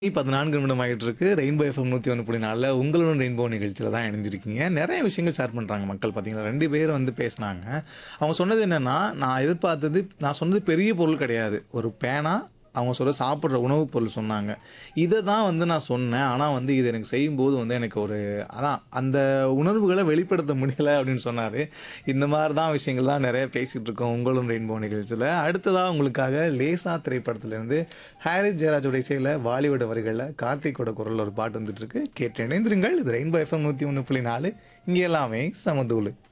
பதினான்கு நிமிடம் ஆகிட்டு இருக்கு ரெயின்போ எஃப்எம் நூற்றி ஒன்று புள்ளி நாலில் உங்களுடன் ரெயின்போ நிகழ்ச்சியில் தான் இணைஞ்சிருக்கீங்க நிறைய விஷயங்கள் ஷேர் பண்ணுறாங்க மக்கள் பார்த்தீங்கன்னா ரெண்டு பேர் வந்து பேசுனாங்க அவங்க சொன்னது என்னென்னா நான் எதிர்பார்த்தது நான் சொன்னது பெரிய பொருள் கிடையாது ஒரு பேனா அவங்க சொல்ல சாப்பிட்ற உணவுப் பொருள் சொன்னாங்க இதை தான் வந்து நான் சொன்னேன் ஆனால் வந்து இது எனக்கு செய்யும்போது வந்து எனக்கு ஒரு அதான் அந்த உணர்வுகளை வெளிப்படுத்த முடியலை அப்படின்னு சொன்னார் இந்த மாதிரி தான் விஷயங்கள் தான் நிறைய பேசிகிட்டு இருக்கோம் உங்களும் ரெயின்போ நிகழ்ச்சியில் அடுத்ததாக உங்களுக்காக லேசா திரைப்படத்துலேருந்து ஹாரிஸ் ஜெயராஜோட இசையில் பாலிவுட் வரிகளில் கார்த்திக்கோட குரல் ஒரு பாட்டு வந்துட்டு இருக்கு கேட்டு இணைந்திருங்கள் இது ரெயின்போ எஃப்எம் நூற்றி ஒன்று புள்ளி நாலு இங்கே எல்லாமே சமதூளு